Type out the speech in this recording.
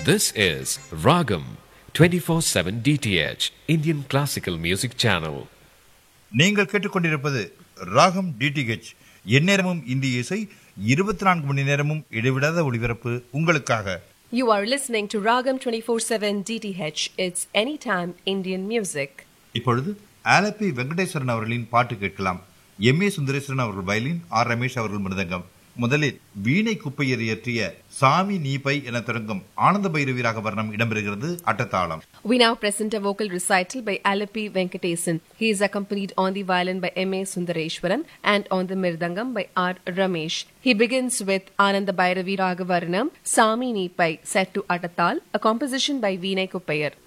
This is Ragam 24/7 DTH Indian Classical Music Channel. நீங்கள் கேட்டுக்கொண்டிருப்பது ராகம் டிடிஹெச் எந்நேரமும் இந்திய இசை இருபத்தி நான்கு மணி நேரமும் இடைவிடாத ஒளிபரப்பு உங்களுக்காக You are listening to Ragam 24/7 DTH. It's anytime Indian music. இப்பொழுது ஆலப்பி வெங்கடேஸ்வரன் அவர்களின் பாட்டு கேட்கலாம் எம் ஏ சுந்தரேஸ்வரன் அவர்கள் வயலின் ஆர் ரமேஷ் அவர்கள் மிருதங்கம் முதலில் வீணை குப்பையர் இயற்றிய சாமி நீபை என தொடங்கும் ஆனந்த பைரவி ராக வர்ணம் இடம்பெறுகிறது அட்டத்தாளம் We now present a vocal recital by Alapi Venkatesan. He is accompanied on the violin by M.A. Sundareshwaran and on the mirdangam by R. Ramesh. He begins with Ananda Bhairavi Ragavarnam, Sami Nipai, set to Atatal, a composition by Vinay Kuppayar.